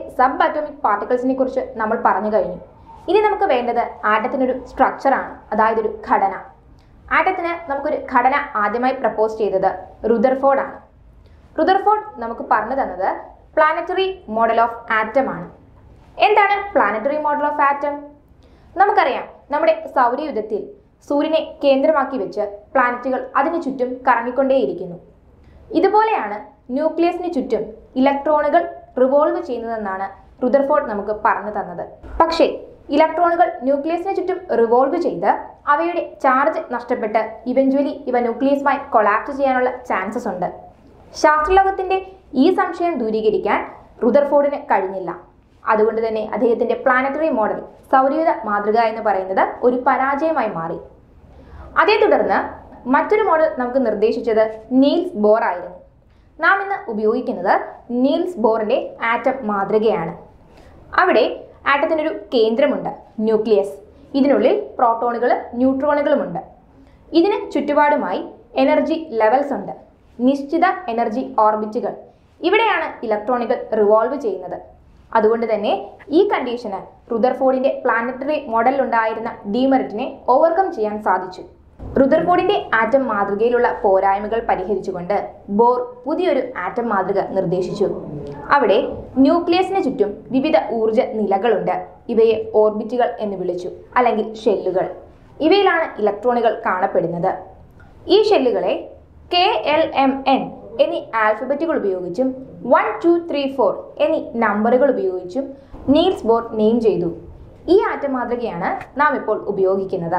Sub atomic പാർട്ടിക്കിൾസിനെ കുറിച്ച് നമ്മൾ പറഞ്ഞു കഴിഞ്ഞു ഇനി നമുക്ക് വേണ്ടത് ആറ്റത്തിനൊരു സ്ട്രക്ചറാണ് അതായത് ഒരു ഘടന ആറ്റത്തിന് നമുക്കൊരു ഘടന ആദ്യമായി പ്രപ്പോസ് ചെയ്തത് റുദർഫോർഡ് ആണ് റുദർഫോർഡ് നമുക്ക് പറഞ്ഞു തന്നത് പ്ലാനറ്ററി മോഡൽ ഓഫ് ആറ്റം ആണ് എന്താണ് പ്ലാനറ്ററി മോഡൽ ഓഫ് ആറ്റം നമുക്കറിയാം നമ്മുടെ സൗരയുധത്തിൽ സൂര്യനെ കേന്ദ്രമാക്കി വെച്ച് പ്ലാനറ്റുകൾ അതിനു ചുറ്റും കറങ്ങിക്കൊണ്ടേയിരിക്കുന്നു ഇതുപോലെയാണ് ന്യൂക്ലിയസിന് ചുറ്റും ഇലക്ട്രോണുകൾ റിവോൾവ് ചെയ്യുന്നതെന്നാണ് റുദർഫോർഡ് നമുക്ക് പറഞ്ഞു തന്നത് പക്ഷേ ഇലക്ട്രോണുകൾ ന്യൂക്ലിയസിന് ചുറ്റും റിവോൾവ് ചെയ്ത് അവയുടെ ചാർജ് നഷ്ടപ്പെട്ട് ഇവഞ്ച്വലി ഇവ ന്യൂക്ലിയസുമായി കൊളാപ്സ് ചെയ്യാനുള്ള ചാൻസസ് ഉണ്ട് ശാസ്ത്രലോകത്തിന്റെ ഈ സംശയം ദൂരീകരിക്കാൻ റുദർഫോർഡിന് കഴിഞ്ഞില്ല അതുകൊണ്ട് തന്നെ അദ്ദേഹത്തിന്റെ പ്ലാനറ്ററി മോഡൽ സൗരയൂഥ മാതൃക എന്ന് പറയുന്നത് ഒരു പരാജയമായി മാറി അതേ തുടർന്ന് മറ്റൊരു മോഡൽ നമുക്ക് നിർദ്ദേശിച്ചത് നീൽസ് ബോർ ആയിരുന്നു നാം ഇന്ന് ഉപയോഗിക്കുന്നത് നീൽസ് ബോറിന്റെ ആറ്റം മാതൃകയാണ് അവിടെ ആറ്റത്തിനൊരു കേന്ദ്രമുണ്ട് ന്യൂക്ലിയസ് ഇതിനുള്ളിൽ പ്രോട്ടോണുകളും ന്യൂട്രോണുകളുമുണ്ട് ഇതിന് ചുറ്റുപാടുമായി എനർജി ലെവൽസ് ഉണ്ട് നിശ്ചിത എനർജി ഓർബിറ്റുകൾ ഇവിടെയാണ് ഇലക്ട്രോണുകൾ റിവോൾവ് ചെയ്യുന്നത് അതുകൊണ്ട് തന്നെ ഈ കണ്ടീഷന് റുദർഫോർഡിന്റെ പ്ലാനറ്ററി മോഡലിലുണ്ടായിരുന്ന ഡീമെറിറ്റിനെ ഓവർകം ചെയ്യാൻ സാധിച്ചു റുദർഫോർഡിന്റെ ആറ്റം മാതൃകയിലുള്ള പോരായ്മകൾ പരിഹരിച്ചുകൊണ്ട് ബോർ പുതിയൊരു ആറ്റം മാതൃക നിർദ്ദേശിച്ചു അവിടെ ന്യൂക്ലിയസിന് ചുറ്റും വിവിധ ഊർജ നിലകളുണ്ട് ഇവയെ ഓർബിറ്റുകൾ എന്ന് വിളിച്ചു അല്ലെങ്കിൽ ഷെല്ലുകൾ ഇവയിലാണ് ഇലക്ട്രോണുകൾ കാണപ്പെടുന്നത് ഈ ഷെല്ലുകളെ കെ എൽ എം എൻ എന്നീ ആൽഫബറ്റുകൾ ഉപയോഗിച്ചും വൺ ടു ത്രീ ഫോർ എന്നീ നമ്പറുകൾ ഉപയോഗിച്ചും നീൽസ് ബോർ നെയിം ചെയ്തു ഈ ആറ്റം മാതൃകയാണ് നാം ഇപ്പോൾ ഉപയോഗിക്കുന്നത്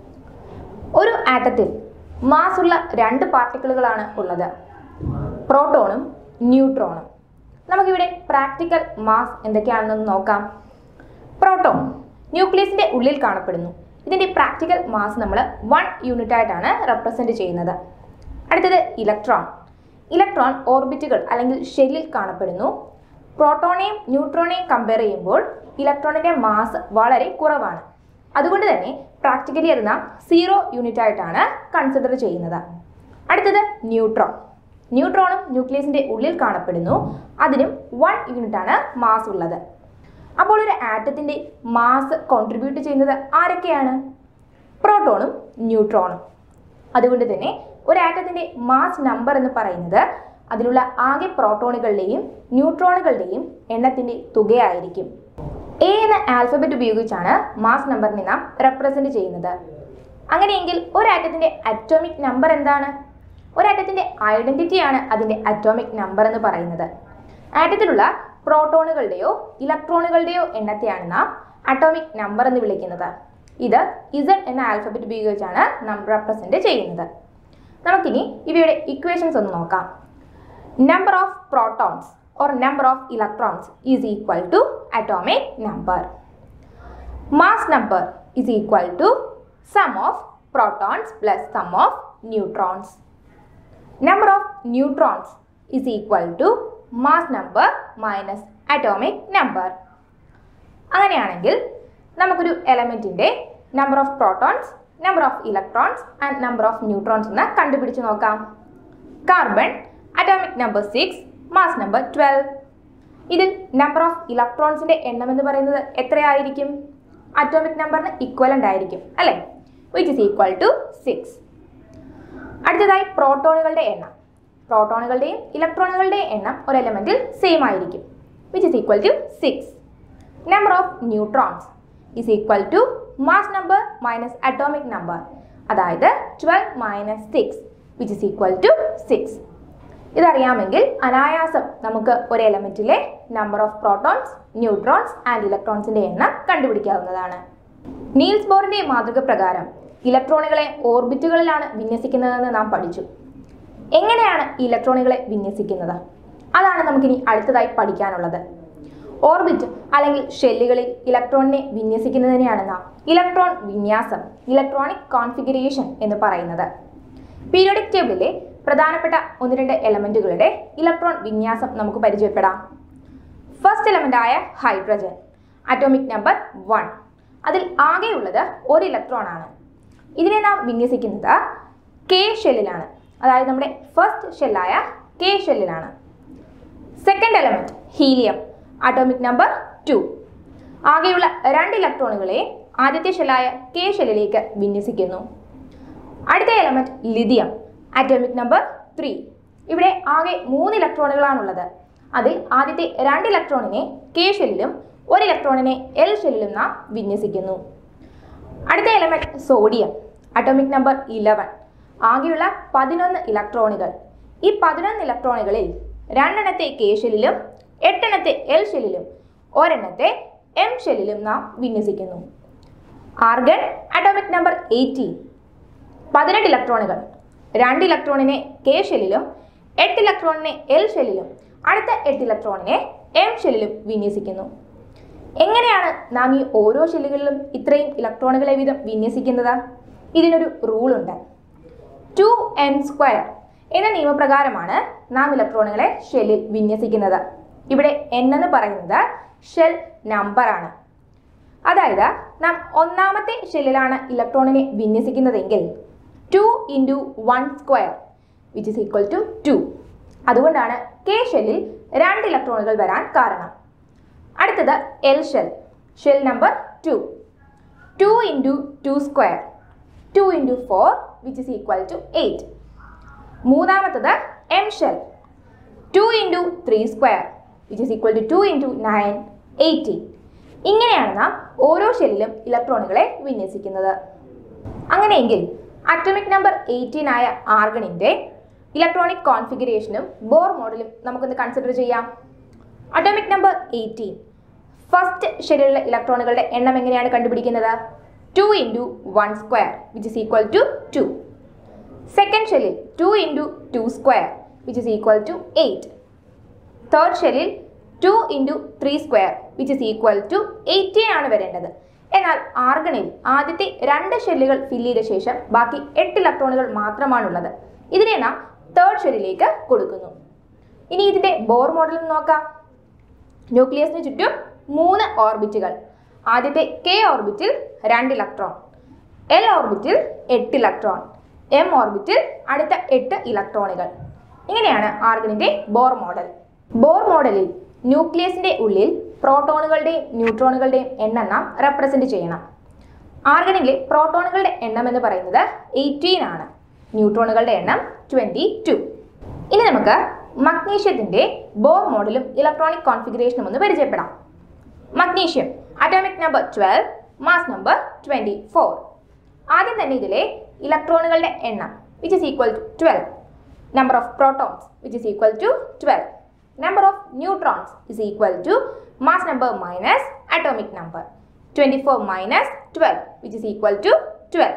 ഒരു ആറ്റത്തിൽ മാസ് ഉള്ള രണ്ട് പാർട്ടിക്കിളുകളാണ് ഉള്ളത് പ്രോട്ടോണും ന്യൂട്രോണും നമുക്കിവിടെ പ്രാക്ടിക്കൽ മാസ് എന്തൊക്കെയാണെന്ന് നോക്കാം പ്രോട്ടോൺ ന്യൂക്ലിയസിന്റെ ഉള്ളിൽ കാണപ്പെടുന്നു ഇതിന്റെ പ്രാക്ടിക്കൽ മാസ് നമ്മൾ വൺ യൂണിറ്റ് ആയിട്ടാണ് റെപ്രസെന്റ് ചെയ്യുന്നത് അടുത്തത് ഇലക്ട്രോൺ ഇലക്ട്രോൺ ഓർബിറ്റുകൾ അല്ലെങ്കിൽ ഷെല്ലിൽ കാണപ്പെടുന്നു പ്രോട്ടോണെയും ന്യൂട്രോണെയും കമ്പയർ ചെയ്യുമ്പോൾ ഇലക്ട്രോണിന്റെ മാസ് വളരെ കുറവാണ് അതുകൊണ്ട് തന്നെ പ്രാക്ടിക്കലി അത് നാം സീറോ യൂണിറ്റ് ആയിട്ടാണ് കൺസിഡർ ചെയ്യുന്നത് അടുത്തത് ന്യൂട്രോൺ ന്യൂട്രോണും ന്യൂക്ലിയസിന്റെ ഉള്ളിൽ കാണപ്പെടുന്നു അതിനും വൺ യൂണിറ്റ് ആണ് മാസ് ഉള്ളത് അപ്പോൾ ഒരു ആറ്റത്തിന്റെ മാസ് കോൺട്രിബ്യൂട്ട് ചെയ്യുന്നത് ആരൊക്കെയാണ് പ്രോട്ടോണും ന്യൂട്രോണും അതുകൊണ്ട് തന്നെ ഒരു ആറ്റത്തിന്റെ മാസ് നമ്പർ എന്ന് പറയുന്നത് അതിലുള്ള ആകെ പ്രോട്ടോണുകളുടെയും ന്യൂട്രോണുകളുടെയും എണ്ണത്തിന്റെ തുകയായിരിക്കും എ എന്ന ആൽഫബറ്റ് ഉപയോഗിച്ചാണ് മാസ് നമ്പറിനെ നാം റെപ്രസെന്റ് ചെയ്യുന്നത് അങ്ങനെയെങ്കിൽ ഒരു ആറ്റത്തിന്റെ അറ്റോമിക് നമ്പർ എന്താണ് ഒരു ആറ്റത്തിന്റെ ഐഡന്റിറ്റിയാണ് അതിന്റെ അറ്റോമിക് നമ്പർ എന്ന് പറയുന്നത് ആറ്റത്തിലുള്ള പ്രോട്ടോണുകളുടെയോ ഇലക്ട്രോണുകളുടെയോ എണ്ണത്തെയാണ് നാം അറ്റോമിക് നമ്പർ എന്ന് വിളിക്കുന്നത് ഇത് ഇസഡ് എന്ന ആൽഫബറ്റ് ഉപയോഗിച്ചാണ് നാം റെപ്രസെന്റ് ചെയ്യുന്നത് നമുക്കിനി ഇവയുടെ ഇക്വേഷൻസ് ഒന്ന് നോക്കാം number of protons or number of electrons is equal to atomic number. Mass number is equal to sum of protons plus sum of neutrons. Number of neutrons is equal to mass number minus atomic number. അങ്ങനെയാണെങ്കിൽ നമുക്കൊരു എലമെന്റിന്റെ number of protons number of electrons and number of neutrons എന്ന് കണ്ടുപിടിച്ച് നോക്കാം carbon atomic number six mass number twelve ഇതിൽ number of ഇലക്ട്രോൺസിന്റെ എണ്ണം എന്ന് പറയുന്നത് എത്രയായിരിക്കും അറ്റോമിക് നമ്പറിന് ഇക്വലന്റ് ആയിരിക്കും അല്ലേ which is equal to six അടുത്തതായി പ്രോട്ടോണുകളുടെ എണ്ണം പ്രോട്ടോണുകളുടെയും ഇലക്ട്രോണുകളുടെയും എണ്ണം ഒരു എലമെന്റിൽ സെയിം ആയിരിക്കും which is equal to six number of neutrons is equal to mass number minus atomic number അതായത് twelve minus six which is equal to six ഇതറിയാമെങ്കിൽ അനായാസം നമുക്ക് ഒരു എലമെന്റിലെ number of protons neutrons and ഇലക്ട്രോൺസിന്റെ എണ്ണം കണ്ടുപിടിക്കാവുന്നതാണ് നീൽസ് ബോറിന്റെ മാതൃക പ്രകാരം ഇലക്ട്രോണുകളെ ഓർബിറ്റുകളിലാണ് വിന്യസിക്കുന്നതെന്ന് നാം പഠിച്ചു എങ്ങനെയാണ് ഈ ഇലക്ട്രോണുകളെ വിന്യസിക്കുന്നത് അതാണ് നമുക്കിനി അടുത്തതായി പഠിക്കാനുള്ളത് ഓർബിറ്റ് അല്ലെങ്കിൽ ഷെല്ലുകളിൽ ഇലക്ട്രോണിനെ വിന്യസിക്കുന്നതിനെയാണ് നാം ഇലക്ട്രോൺ വിന്യാസം ഇലക്ട്രോണിക് കോൺഫിഗറേഷൻ എന്ന് പറയുന്നത് പീരിയോഡിക് ടേബിളിലെ പ്രധാനപ്പെട്ട ഒന്ന് രണ്ട് എലമെന്റുകളുടെ ഇലക്ട്രോൺ വിന്യാസം നമുക്ക് പരിചയപ്പെടാം ഫസ്റ്റ് എലമെന്റ് ആയ ഹൈഡ്രജൻ അറ്റോമിക് നമ്പർ വൺ അതിൽ ആകെയുള്ളത് ഒരു ഇലക്ട്രോൺ ആണ് ഇതിനെ നാം വിന്യസിക്കുന്നത് കെ ഷെല്ലിലാണ് അതായത് നമ്മുടെ ഫസ്റ്റ് ഷെല്ലായ കെ ഷെല്ലിലാണ് second element helium atomic number two ആകെയുള്ള രണ്ട് ഇലക്ട്രോണുകളെ ആദ്യത്തെ ഷെല്ലായ കെ ഷെല്ലിലേക്ക് വിന്യസിക്കുന്നു അടുത്ത element lithium atomic number three ഇവിടെ ആകെ മൂന്ന് ഇലക്ട്രോണുകളാണുള്ളത് അതിൽ ആദ്യത്തെ രണ്ട് ഇലക്ട്രോണിനെ കെ ഷെല്ലിലും ഒരു ഇലക്ട്രോണിനെ എൽ ഷെല്ലിലും നാം വിന്യസിക്കുന്നു അടുത്ത element sodium atomic number eleven ആകെയുള്ള പതിനൊന്ന് ഇലക്ട്രോണുകൾ ഈ പതിനൊന്ന് ഇലക്ട്രോണുകളിൽ രണ്ടെണ്ണത്തെ കെ ഷെല്ലിലും എട്ടെണ്ണത്തെ എൽ ഷെല്ലിലും ഒരെണ്ണത്തെ എം ഷെല്ലിലും നാം വിന്യസിക്കുന്നു ആർഗൺ അറ്റോമിക് നമ്പർ എയ്റ്റീൻ പതിനെട്ട് ഇലക്ട്രോണുകൾ രണ്ട് ഇലക്ട്രോണിനെ കെ ഷെല്ലിലും എട്ട് ഇലക്ട്രോണിനെ എൽ ഷെല്ലിലും അടുത്ത എട്ട് ഇലക്ട്രോണിനെ എം ഷെല്ലിലും വിന്യസിക്കുന്നു എങ്ങനെയാണ് നാം ഈ ഓരോ ഷെല്ലുകളിലും ഇത്രയും ഇലക്ട്രോണുകളെ വീതം വിന്യസിക്കുന്നത് ഇതിനൊരു റൂളുണ്ട് ടു എൻ സ്ക്വയർ എന്ന നിയമപ്രകാരമാണ് നാം ഇലക്ട്രോണുകളെ ഷെല്ലിൽ വിന്യസിക്കുന്നത് ഇവിടെ എൻ എന്ന് പറയുന്നത് ഷെൽ നമ്പറാണ് അതായത് നാം ഒന്നാമത്തെ ഷെല്ലിലാണ് ഇലക്ട്രോണിനെ വിന്യസിക്കുന്നതെങ്കിൽ two into one square which is equal to two അതുകൊണ്ടാണ് കെ ഷെല്ലിൽ രണ്ട് ഇലക്ട്രോണുകൾ വരാൻ കാരണം അടുത്തത് L shell shell number two two into two square two into four which is equal to eight മൂന്നാമത്തത് M shell two into three square which is equal to two two into nine eighteen നാം ഓരോ ഷെല്ലിലും ഇലക്ട്രോണുകളെ വിന്യസിക്കുന്നത് അങ്ങനെയെങ്കിൽ atomic number eighteen ആയ ആർഗണിൻ്റെ electronic കോൺഫിഗറേഷനും bore മോഡലും നമുക്കൊന്ന് consider ചെയ്യാം atomic number eighteen first ഷെല്ലിലുള്ള ഇലക്ട്രോണുകളുടെ എണ്ണം എങ്ങനെയാണ് കണ്ടുപിടിക്കുന്നത് to into one square which is equal to to second ഷെല്ലിൽ to into two square which is equal to eight third ഷെല്ലിൽ to into three square which is equal to eighteen ആണ് വരേണ്ടത് എന്നാൽ ആർഗണിൽ ആദ്യത്തെ രണ്ട് ഷെല്ലുകൾ ഫില്ല് ചെയ്ത ശേഷം ബാക്കി എട്ട് ഇലക്ട്രോണുകൾ മാത്രമാണുള്ളത് ഇതിനെ നാം തേർഡ് ഷെല്ലിലേക്ക് കൊടുക്കുന്നു ഇനി ഇതിന്റെ ബോർ മോഡൽ നോക്കാം ന്യൂക്ലിയസിന് ചുറ്റും മൂന്ന് ഓർബിറ്റുകൾ ആദ്യത്തെ കെ ഓർബിറ്റിൽ രണ്ട് ഇലക്ട്രോൺ എൽ ഓർബിറ്റിൽ എട്ട് ഇലക്ട്രോൺ എം ഓർബിറ്റിൽ അടുത്ത എട്ട് ഇലക്ട്രോണുകൾ ഇങ്ങനെയാണ് ആർഗണിന്റെ ബോർ മോഡൽ ബോർ മോഡലിൽ ന്യൂക്ലിയസിന്റെ ഉള്ളിൽ പ്രോട്ടോണുകളുടെയും ന്യൂട്രോണുകളുടെയും എണ്ണം നാം റെപ്രസെന്റ് ചെയ്യണം ആർഗണിലെ പ്രോട്ടോണുകളുടെ എണ്ണം എന്ന് പറയുന്നത് എയ്റ്റീൻ ആണ് ന്യൂട്രോണുകളുടെ എണ്ണം ട്വന്റി ടു ഇനി നമുക്ക് മഗ്നീഷ്യത്തിന്റെ ബോർ മോഡലും ഇലക്ട്രോണിക് കോൺഫിഗറേഷനും ഒന്ന് പരിചയപ്പെടാം magnesium atomic number twelve mass number twenty four ആദ്യം തന്നെ ഇതിലെ ഇലക്ട്രോണുകളുടെ എണ്ണം which is equal to twelve number of protons which is equal to twelve number of neutrons is equal to mass number minus atomic number 24 minus 12 which is equal to 12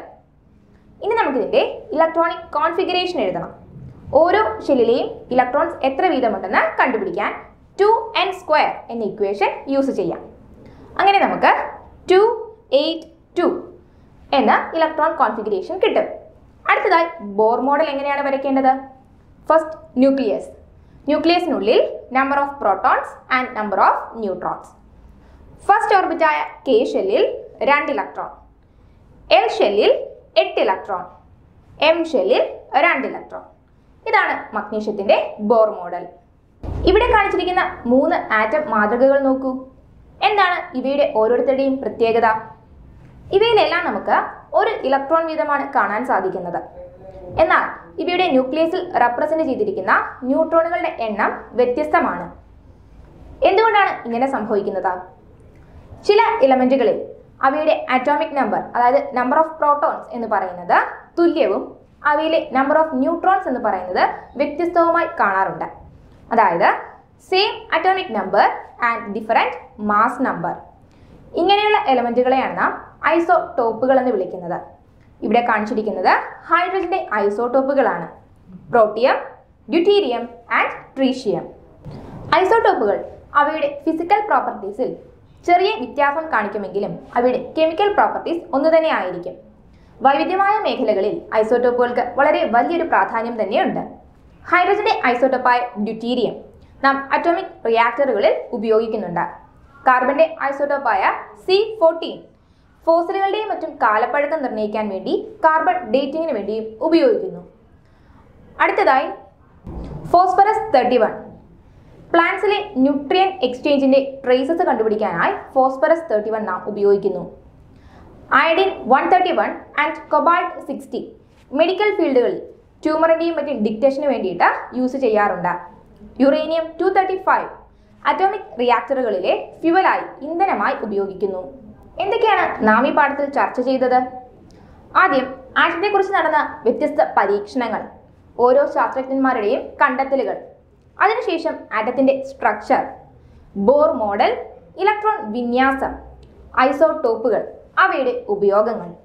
ഇനി നമുക്കിതിൻ്റെ electronic configuration എഴുതണം ഓരോ ഷെല്ലിലെയും electrons എത്ര വീതമുണ്ടെന്ന് കണ്ടുപിടിക്കാൻ two n square എന്ന equation use ചെയ്യാം അങ്ങനെ നമുക്ക് ടു എയ്റ്റ് ടു എന്ന ഇലക്ട്രോൺ കോൺഫിഗറേഷൻ കിട്ടും അടുത്തതായി ബോർ മോഡൽ എങ്ങനെയാണ് വരയ്ക്കേണ്ടത് ഫസ്റ്റ് ന്യൂക്ലിയസ് ന്യൂക്ലിയസിനുള്ളിൽ number of protons and number of neutrons first ഓർബിറ്റായ കെ ഷെല്ലിൽ രണ്ട് ഇലക്ട്രോൺ എൽ ഷെല്ലിൽ എട്ട് ഇലക്ട്രോൺ എം ഷെല്ലിൽ രണ്ട് ഇലക്ട്രോൺ ഇതാണ് മഗ്നീഷ്യത്തിന്റെ ബോർ മോഡൽ ഇവിടെ കാണിച്ചിരിക്കുന്ന മൂന്ന് ആറ്റം മാതൃകകൾ നോക്കൂ എന്താണ് ഇവയുടെ ഓരോരുത്തരുടെയും പ്രത്യേകത ഇവയിലെല്ലാം നമുക്ക് ഒരു ഇലക്ട്രോൺ വീതമാണ് കാണാൻ സാധിക്കുന്നത് എന്നാൽ ഇവയുടെ ന്യൂക്ലിയസിൽ റെപ്രസെന്റ് ചെയ്തിരിക്കുന്ന ന്യൂട്രോണുകളുടെ എണ്ണം വ്യത്യസ്തമാണ് എന്തുകൊണ്ടാണ് ഇങ്ങനെ സംഭവിക്കുന്നത് ചില ഇലമെന്റുകളിൽ അവയുടെ അറ്റോമിക് നമ്പർ അതായത് നമ്പർ ഓഫ് പ്രോട്ടോൺസ് എന്ന് പറയുന്നത് തുല്യവും അവയിലെ നമ്പർ ഓഫ് ന്യൂട്രോൺസ് എന്ന് പറയുന്നത് വ്യത്യസ്തവുമായി കാണാറുണ്ട് അതായത് same atomic number and different mass number ഇങ്ങനെയുള്ള എലമെന്റുകളെയാണ് നാം ഐസോടോപ്പുകൾ എന്ന് വിളിക്കുന്നത് ഇവിടെ കാണിച്ചിരിക്കുന്നത് ഹൈഡ്രജന്റെ ഐസോടോപ്പുകളാണ് പ്രോട്ടിയം ഡ്യൂട്ടീരിയം ആൻഡ് ട്രീഷ്യം ഐസോടോപ്പുകൾ അവയുടെ ഫിസിക്കൽ പ്രോപ്പർട്ടീസിൽ ചെറിയ വ്യത്യാസം കാണിക്കുമെങ്കിലും അവയുടെ കെമിക്കൽ പ്രോപ്പർട്ടീസ് ഒന്നു തന്നെ ആയിരിക്കും വൈവിധ്യമായ മേഖലകളിൽ ഐസോടോപ്പുകൾക്ക് വളരെ വലിയൊരു പ്രാധാന്യം തന്നെയുണ്ട് ഹൈഡ്രജന്റെ ഐസോടോപ്പായ ഡ്യൂട്ടീരിയം നാം അറ്റോമിക് റിയാക്ടറുകളിൽ ഉപയോഗിക്കുന്നുണ്ട് കാർബന്റെ ഐസോടോപ്പായ സി ഫോർട്ടീൻ ഫോസിലുകളുടെയും മറ്റും കാലപ്പഴക്കം നിർണ്ണയിക്കാൻ വേണ്ടി കാർബൺ ഡേറ്റിംഗിന് വേണ്ടിയും ഉപയോഗിക്കുന്നു അടുത്തതായി ഫോസ്ഫറസ് തേർട്ടി വൺ പ്ലാന്റ്സിലെ ന്യൂട്രിയൻ എക്സ്ചേഞ്ചിന്റെ ട്രേസസ് കണ്ടുപിടിക്കാനായി ഫോസ്ഫറസ് തേർട്ടി വൺ നാം ഉപയോഗിക്കുന്നു iodine one thirty one and cobalt sixty medical ഫീൽഡുകളിൽ ട്യൂമറിൻ്റെയും മറ്റും ഡിക്റ്റേഷന് വേണ്ടിയിട്ട് യൂസ് ചെയ്യാറുണ്ട് uranium two thirty five atomic റിയാക്ടറുകളിലെ ഫ്യുവലായി ഇന്ധനമായി ഉപയോഗിക്കുന്നു എന്തൊക്കെയാണ് നാം ഈ പാഠത്തിൽ ചർച്ച ചെയ്തത് ആദ്യം ആറ്റത്തെക്കുറിച്ച് നടന്ന വ്യത്യസ്ത പരീക്ഷണങ്ങൾ ഓരോ ശാസ്ത്രജ്ഞന്മാരുടെയും കണ്ടെത്തലുകൾ അതിനുശേഷം ആറ്റത്തിന്റെ സ്ട്രക്ചർ ബോർ മോഡൽ ഇലക്ട്രോൺ വിന്യാസം ഐസോട്ടോപ്പുകൾ അവയുടെ ഉപയോഗങ്ങൾ